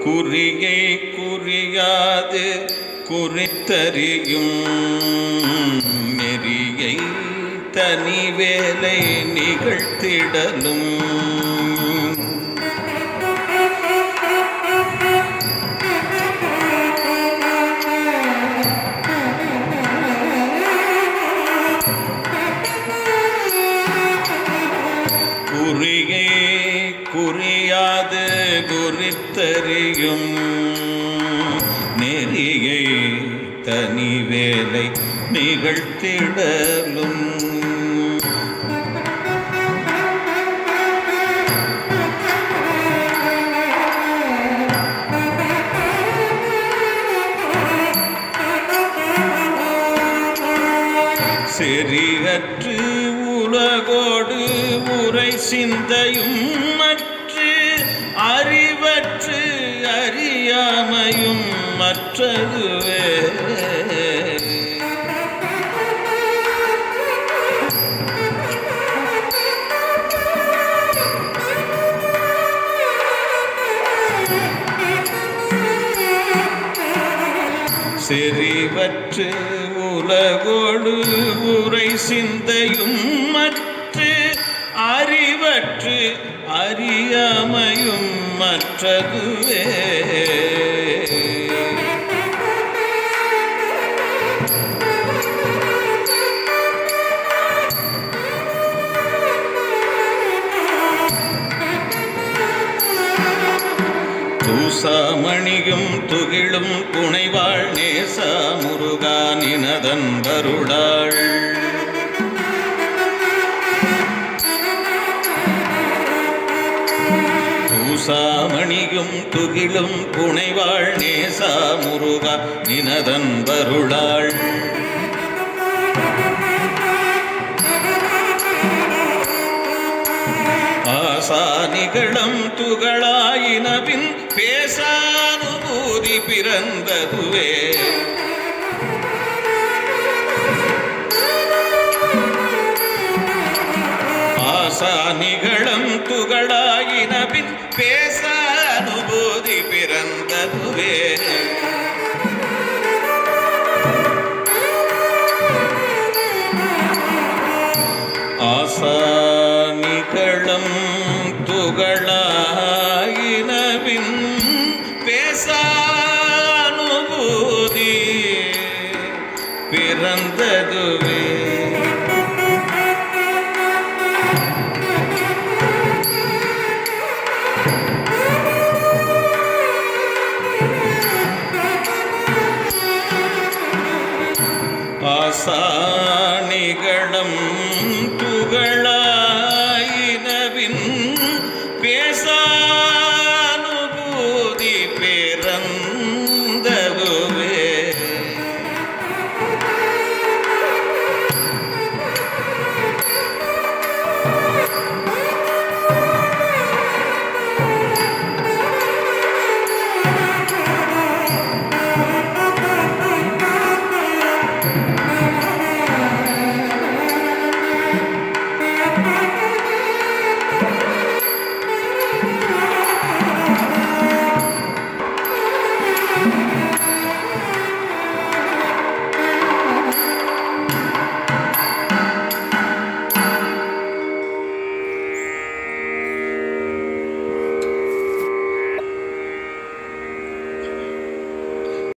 குறியை குறியாது குறித்தறியும் நெறியை தனி வேலை நிகழ்த்திடலும் குறியை குறியாது குறித்தறியும் நெறியை தனி வேலை நிகழ்த்திடலும் செறிகற்று உலகோடு உரை சிந்தையும் மற்று அறிவற்று அறியாமையும் மற்றதுவே செறிவற்று உலகோடு உரை சிந்தையும் மற்று அறிவற்று அறியாமையும் மற்றதுவே தூசாமணியும் துகிலும் புனைவாள் நேசா முருகா நினதன் வருளாள் தூசாமணியும் துகிலும் புனைவாள் நேசா முருகா நினதன் வருளாள் ஆசானிகளும் துகளாயினவின் பேசானுபூதி பிறந்ததுவே ஆசானிகளும் துகளாயினவின் பேசானுபூதி பிறந்ததுவே ஆசானிகளும் துகளாயினவின் பேசானுபூதி பிறந்ததுவே ஆசானிகளும் துகளாயினவின் பேசா